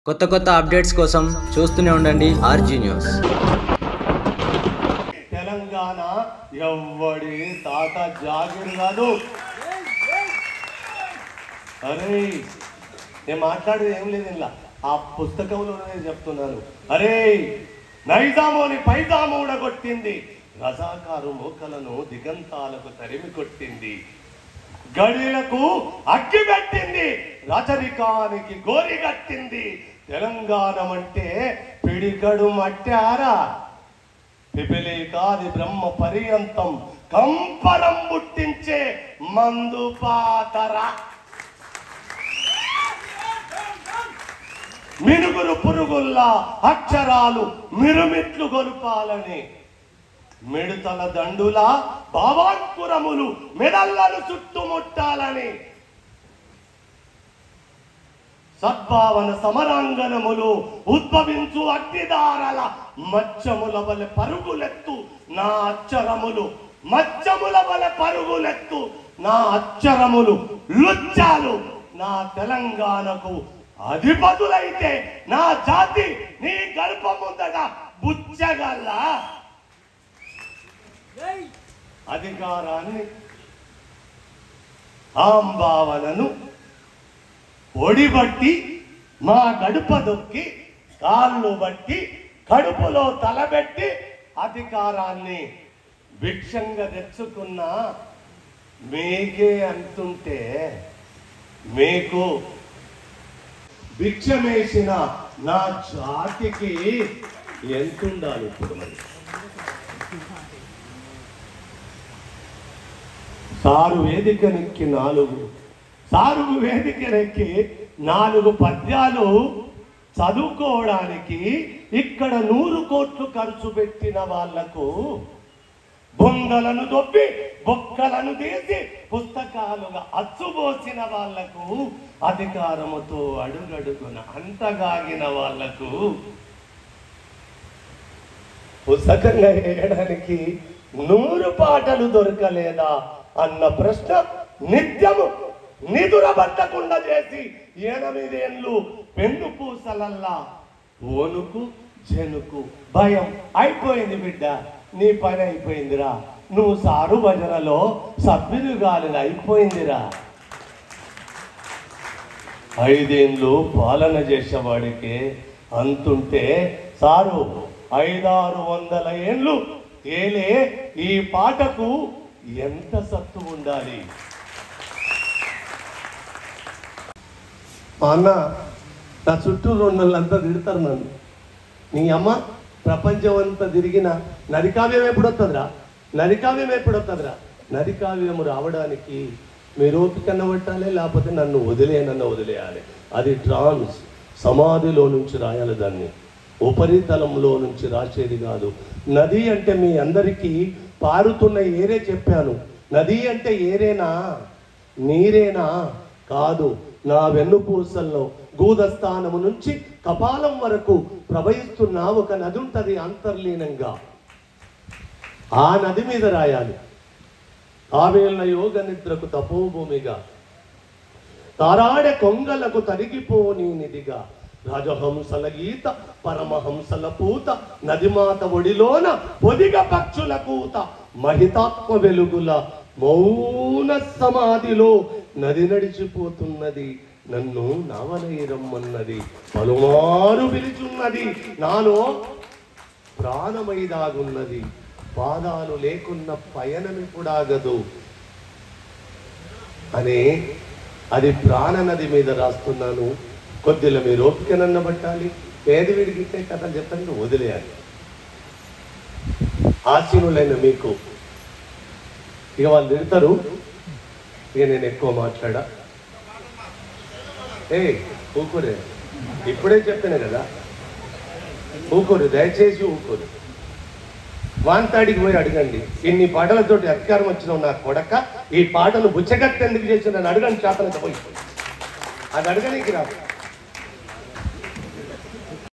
కొత్త కొత్త అప్డేట్స్ కోసం చూస్తూనే ఉండండి ఆర్జీ న్యూస్ తెలంగాణ ఎవ్వడి తాత జాగిర్ కాదు అరే నేను మాట్లాడేది ఏం లేదు ఇలా ఆ పుస్తకంలోనే చెప్తున్నాను అరే నైజామోని పైజాము ఊడగొట్టింది రజాకారు మూకలను దిగంతాలకు తరిమి కొట్టింది గడిలకు అగ్గి పెట్టింది రచరికానికి గోరి కట్టింది తెలంగాణ అంటే పిడికడు మట్టారా పిపిలి కాది బ్రహ్మ పర్యంతం కంపరం పుట్టించే మందు పాతర మినుగురు పురుగుల్లా అక్షరాలు మిరుమిట్లు గొలుపాలని మిడతల దండుల భావాంకురములు మెడల్లను చుట్టుముట్టాలని సద్భావన సమరాంగణములు ఉద్భవించు అగ్నిదారల మచ్చముల వలె పరుగులెత్తు నా అక్షరములు మచ్చముల వలె పరుగులెత్తు నా అక్షరములు లుచ్చాలు నా తెలంగాణకు అధిపతులైతే నా జాతి నీ గర్భముందట బుచ్చగల్లా అధికారాన్ని ఆంబావనను ఒడిబట్టి మా గడుప దొక్కి కాళ్ళు బట్టి కడుపులో తలబెట్టి అధికారాన్ని భిక్షంగా తెచ్చుకున్న మీకే అంటుంటే మీకు భిక్షమేసిన నా జాతికి ఎంతుండాలి ఇప్పుడు మరి సారు వేదికనెక్కి నాలుగు సారు వేదికనెక్కి నాలుగు పద్యాలు చదువుకోవడానికి ఇక్కడ నూరు కోట్లు ఖర్చు పెట్టిన వాళ్లకు బొందలను దొబ్బి బొక్కలను తీసి పుస్తకాలుగా అచ్చుబోసిన వాళ్లకు అధికారముతో అడుగడుగున అంతగాగిన వాళ్లకు పుస్తకంగా వేయడానికి నూరు పాటలు దొరకలేదా అన్న ప్రశ్న నిత్యము నిదురబట్టకుండా చేసి ఎనిమిదేళ్ళు పెన్ను పూసలల్లా ఓనుకు జనుకు భయం అయిపోయింది బిడ్డ నీ పని అయిపోయిందిరా నువ్వు సారు భజనలో సభ్యులు కాలేదు అయిపోయిందిరా ఐదేళ్ళు పాలన చేసేవాడికి అంతుంటే సారు ఐదారు వందల ఏళ్ళు ఏలే ఈ పాటకు ఎంత సత్తు ఉండాలి మా అన్న నా చుట్టూ రెండు అంతా తిడతారు నన్ను నీ అమ్మ ప్రపంచం అంతా తిరిగిన నరికావ్యం ఎప్పుడు వస్తుందిరా నరికావ్యం ఎప్పుడు వస్తుందిరా నరికావ్యం రావడానికి మీరు ఓపికన్న పట్టాలి లేకపోతే నన్ను వదిలేనన్న వదిలేయాలి అది ట్రాన్స్ సమాధిలో నుంచి రాయాలి దాన్ని ఉపరితలంలో నుంచి రాసేది కాదు నది అంటే మీ అందరికీ పారుతున్న ఏరే చెప్పాను నది అంటే ఏరేనా నీరేనా కాదు నా వెన్నుపూసల్లో గూదస్థానము నుంచి కపాలం వరకు ప్రవహిస్తున్న ఒక నది ఉంటది అంతర్లీనంగా ఆ నది మీద రాయాలి ఆవేళ్ళ యోగ నిద్రకు తపోభూమిగా తారాడే కొంగలకు తరిగిపోని నిధిగా రాజహంసల గీత పరమహంసల పూత నదిమాత ఒడిలోన పొదిగ పక్షుల కూత మహితాత్మ వెలుగుల మౌన సమాధిలో నది నడిచిపోతున్నది నన్ను నావనైరమ్మన్నది పలుమారు పిలుచున్నది నాలో ప్రాణమైదాగున్నది పాదాలు లేకున్న పయనమిప్పుడాగదు అని అది ప్రాణ నది మీద రాస్తున్నాను కొద్దిగా మీరు ఓపికనన్న పట్టాలి పేది విడిగితే కథ చెప్పండి వదిలేయాలి ఆశీనులైన మీకు ఇక వాళ్ళు తిడతారు ఇక నేను ఎక్కువ మాట్లాడా ఏ ఊకోరే ఇప్పుడే చెప్పాను కదా ఊకోరు దయచేసి ఊకోరు వాంతాడికి పోయి అడగండి ఇన్ని పాటలతోటి అధికారం వచ్చిన నా కొడక ఈ పాటను బుచ్చగత్తెందుకు చేసిన అడగండి చేతనతో పోయి అది అడగనీకి రాదు